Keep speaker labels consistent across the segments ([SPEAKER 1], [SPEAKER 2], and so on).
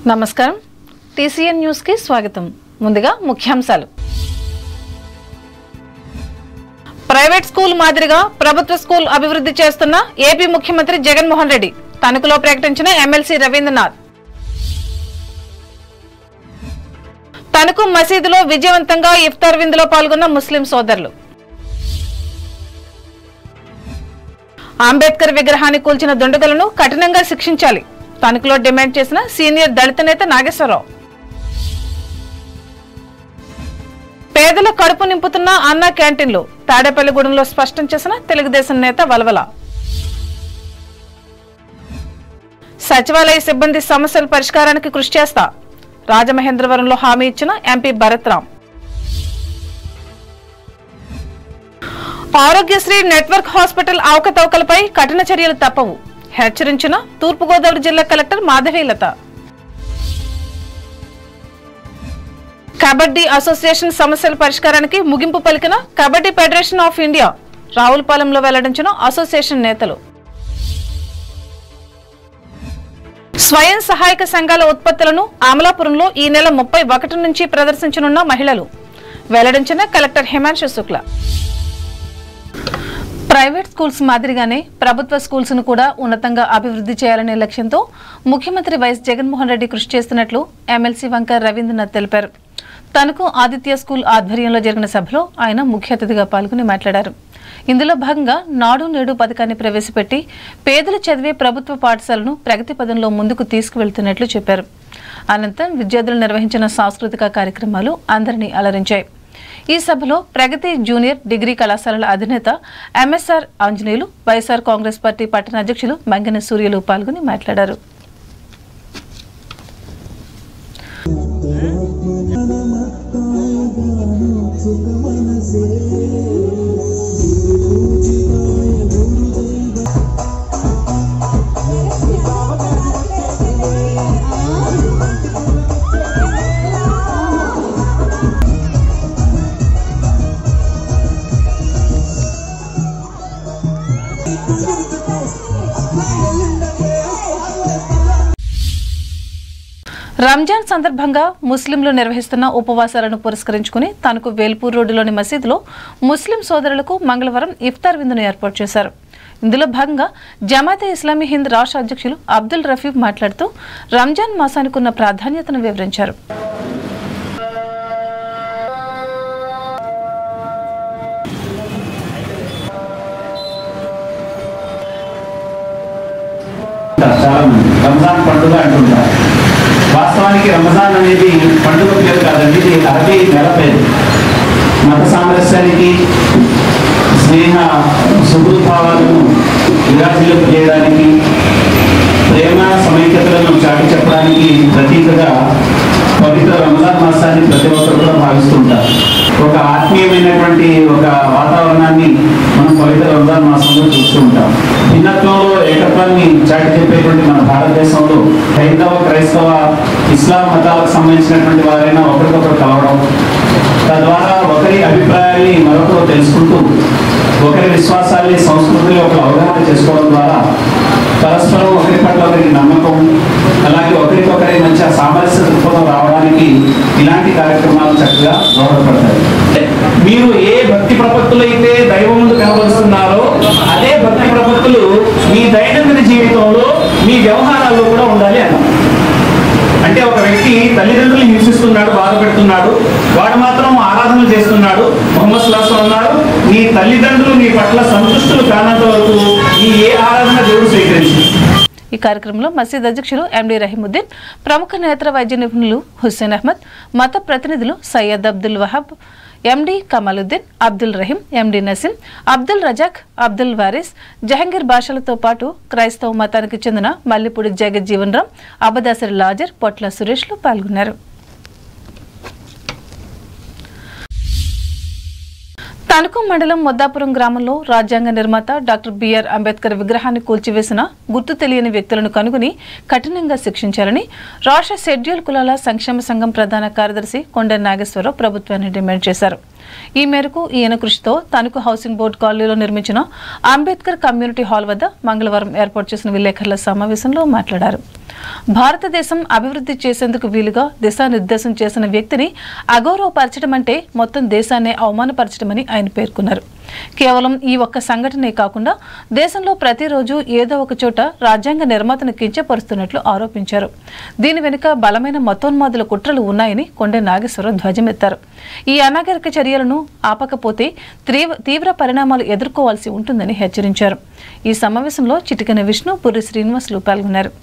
[SPEAKER 1] నమస్కారం TCN news కి స్వాగతం ముందుగా ముఖ్యాంశాలు ప్రైవేట్ స్కూల్ మాదిరిగా ప్రభుత్వ స్కూల్ అభివృద్ధి చేస్తున్న ఏపీ ముఖ్యమంత్రి జగన్మోహన్ రెడ్డి తణుకులో ప్రకటించిన ఎమ్మెల్సీ రవీంద్రనాథ్ తణుకు మసీదులో విజయవంతంగా ఇఫ్తార్ విందులో పాల్గొన్న ముస్లిం సోదరులు అంబేద్కర్ విగ్రహాన్ని కూల్చిన దుండగులను కఠినంగా శిక్షించాలి తణుకులో డిమాండ్ చేసిన సీనియర్ దళిత నేత నాగేశ్వరరావు పేదల కడుపు నింపుతున్న అన్న క్యాంటీన్లు తాడేపల్లిగూడెంలో స్పష్టం చేసిన తెలుగుదేశం నేత వలవల సచివాలయ సిబ్బంది సమస్యల పరిష్కారానికి కృషి చేస్తా రాజమహేంద్రవరంలో హామీ ఇచ్చిన MP Bharat Ram Aarogyasri network hospital అవకతవకలపై కఠిన చర్యలు తప్పవు హెచ్చరించిన తూర్పుగోదావరి జిల్లా కలెక్టర్ మాధవీలత కబడ్డీ అసోసియేషన్ సమస్యల పరిష్కారానికి ముగింపు పలికిన కబడ్డీ ఫెడరేషన్ ఆఫ్ ఇండియా రావులపాలెంలో వెల్లడించిన అసోసియేషన్ నేతలు స్వయం సహాయక సంఘాల ఉత్పత్తులను అమలాపురంలో ఈ నెల ముప్పై ఒకటి నుంచి ప్రదర్శించనున్న మహిళలు వెల్లడించిన collector Himanshu Shukla private schools మాదిరిగానే ప్రభుత్వ స్కూల్స్ ను కూడా ఉన్నతంగా అభివృద్ధి చేయాలనే లక్ష్యంతో ముఖ్యమంత్రి వైఎస్ జగన్మోహన్ రెడ్డి కృషి చేస్తున్నట్లు ఎమ్మెల్సీ వంక రవీంద్రనాథ్ తెలిపారు తనకు ఆదిత్య స్కూల్ ఆధ్వర్యంలో జరిగిన సభలో ఆయన ముఖ్య అతిథిగా పాల్గొని మాట్లాడారు ఇందులో భాగంగా నాడు నేడు పథకాన్ని ప్రవేశపెట్టి పేదలు చదివే ప్రభుత్వ పాఠశాలను ప్రగతి పదంలో ముందుకు తీసుకువెళ్తున్నట్లు చెప్పారు అనంతరం విద్యార్థులు నిర్వహించిన సాంస్కృతిక కార్యక్రమాలు అందరినీ అలరించాయి ఈ సభలో ప్రగతి జూనియర్ డిగ్రీ కళాశాలల అధినేత MSR Anjaneyulu YSR Congress party పట్టణ అధ్యక్షులు మంగన సూర్యులు పాల్గొని మాట్లాడారు రంజాన్ సందర్భంగా ముస్లింలు నిర్వహిస్తున్న ఉపవాసాలను పురస్కరించుకుని తనకు వేల్పూర్ రోడ్డులోని మసీదులో ముస్లిం సోదరులకు మంగళవారం ఇఫ్తార్ విందును ఏర్పాటు చేశారు ఇందులో భాగంగా జమాతే ఇస్లామీ హింద్ రాష్ట్ర అధ్యక్షులు అబ్దుల్ రఫీఫ్ మాట్లాడుతూ రంజాన్ మాసానికి ఉన్న ప్రాధాన్యతను వివరించారు
[SPEAKER 2] చాలా మంది రంజాన్ పండుగ అంటుంటారు వాస్తవానికి రంజాన్ అనేది పండుగ పేరు కాదండి ఇది అరబీ నెల పేరు మత సామరస్యానికి స్నేహ సుహృద్భావాలను విరాజిల్లు చేయడానికి ప్రేమ సమైక్యతలను చాటి చెప్పడానికి ప్రతీకగా పవిత్ర రంజాన్ మాసాన్ని ప్రతి ఒక్కరు కూడా భావిస్తుంటారు ఒక ఆత్మీయమైనటువంటి ఒక వాతావరణాన్ని మనం పవిత్ర రంజాన్ మాసంలో చూస్తూ ఉంటాం భిన్నత్వంలో ఏకత్వాన్ని చాటి చెప్పేటువంటి మన భారతదేశంలో హైందవ క్రైస్తవ ఇస్లాం మతాలకు సంబంధించినటువంటి వారైనా ఒకరికొకరు కలవడం తద్వారా ఒకరి అభిప్రాయాల్ని మరొకరు తెలుసుకుంటూ ఒకరి విశ్వాసాల్ని సంస్కృతిని ఒక అవగాహన చేసుకోవడం ద్వారా పరస్పరం ఒకరి పట్ల ఒకరికి నమ్మకం అలాగే ఒకరికొకరి మధ్య సామరస్య దృక్పథం రావడానికి ఇలాంటి కార్యక్రమాలు చక్కగా దోహదపడతాయి మీరు ఏ భక్తి ప్రపత్తులు అయితే దైవం ముందు కనబరుస్తున్నారో అదే భక్తి ప్రపత్తులు మీ దైనందిన జీవితంలో మీ వ్యవహారాల్లో కూడా ఉండాలి అన్నారు అంటే ఒక వ్యక్తి తల్లిదండ్రులు హింసిస్తున్నాడు బాధపెడుతున్నాడు వాడు మాత్రం ఆరాధనలు చేస్తున్నాడు మొహమ్మద్ సుల్లాసం అన్నారు నీ తల్లిదండ్రులు నీ పట్ల సంతుష్టులు కానంత వరకు నీ ఏ ఆరాధన దేవుడు స్వీకరించింది
[SPEAKER 1] ఈ కార్యక్రమంలో మసీద్ అధ్యక్షులు ఎండి రహీముద్దీన్ ప్రముఖ నేత్ర వైద్య నిపుణులు హుస్సేన్ అహ్మద్ మత ప్రతినిధులు సయ్యద్ అబ్దుల్ వహాబ్ ఎండి కమాలుద్దీన్ అబ్దుల్ రహీం ఎండి నసీం అబ్దుల్ రజాక్ అబ్దుల్ వారిస్ జహంగీర్ భాషలతో పాటు క్రైస్తవ మతానికి చెందిన మల్లిపూడి జగజ్జీవన్ రామ్ అబదాసరి లాజర్ పొట్ల సురేష్లు పాల్గొన్నారు తణుకు మండలం మొద్దాపురం గ్రామంలో రాజ్యాంగ నిర్మాత డాక్టర్ బిఆర్ అంబేద్కర్ విగ్రహాన్ని కూల్చివేసిన గుర్తు తెలియని వ్యక్తులను కనుగొని కఠినంగా శిక్షించాలని రాష్ట్ర షెడ్యూల్ కులాల సంక్షేమ సంఘం ప్రధాన కార్యదర్శి కొండ నాగేశ్వరరావు ప్రభుత్వాన్ని డిమాండ్ చేశారు ఈ మేరకు ఈయన కృషితో తణుకు హౌసింగ్ బోర్డు కాలనీలో నిర్మించిన అంబేద్కర్ కమ్యూనిటీ హాల్ వద్ద మంగళవారం ఏర్పాటు చేసిన విలేకరుల సమావేశంలో మాట్లాడారు భారతదేశం అభివృద్ధి చేసేందుకు వీలుగా దిశానిర్దేశం చేసిన వ్యక్తిని అగౌరవపరచడం అంటే మొత్తం దేశాన్నే అవమానపరచడమని ఆయన పేర్కొన్నారు కేవలం ఈ ఒక్క సంఘటనే కాకుండా దేశంలో ప్రతిరోజు ఏదో ఒక చోట రాజ్యాంగ నిర్మాతను కించపరుస్తున్నట్లు ఆరోపించారు దీని వెనుక బలమైన మతోన్మాదుల కుట్రలు ఉన్నాయని కొండె నాగేశ్వరరావు ధ్వజమెత్తారు ఈ అనాగరిక చర్యలను ఆపకపోతే తీవ్ర తీవ్ర పరిణామాలు ఎదుర్కోవాల్సి ఉంటుందని హెచ్చరించారు ఈ సమావేశంలో చిటికన విష్ణు పురి శ్రీనివాసులు పాల్గొన్నారు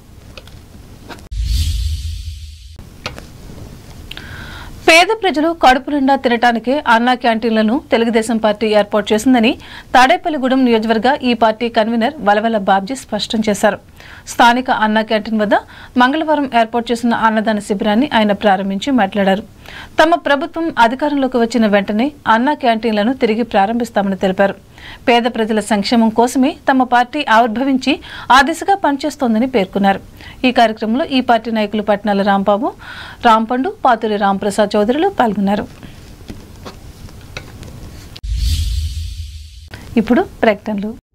[SPEAKER 1] పేద ప్రజలు కడుపు నిండా తినటానికే అన్నా క్యాంటీన్లను తెలుగుదేశం పార్టీ ఏర్పాటు చేసిందని తాడేపల్లిగూడెం నియోజకవర్గ ఈ పార్టీ కన్వీనర్ వలవల బాబ్జీ స్పష్టం చేశారు స్థానిక అన్నా క్యాంటీన్ వద్ద మంగళవారం ఏర్పాటు చేసిన అన్నదాన శిబిరాన్ని ఆయన ప్రారంభించి మాట్లాడారు తమ ప్రభుత్వం అధికారంలోకి వచ్చిన వెంటనే అన్నా క్యాంటీన్లను తిరిగి ప్రారంభిస్తామని తెలిపారు పేద ప్రజల సంక్షేమం కోసమే తమ పార్టీ ఆవిర్భవించి ఆ దిశగా పనిచేస్తోందని పేర్కొన్నారు ఈ కార్యక్రమంలో ఈ పార్టీ నాయకులు పట్నాల రాంబాబు రాంపండు పాతూరి రాంప్రసాద్ చౌదరులు పాల్గొన్నారు ఇప్పుడు ప్రకటనలు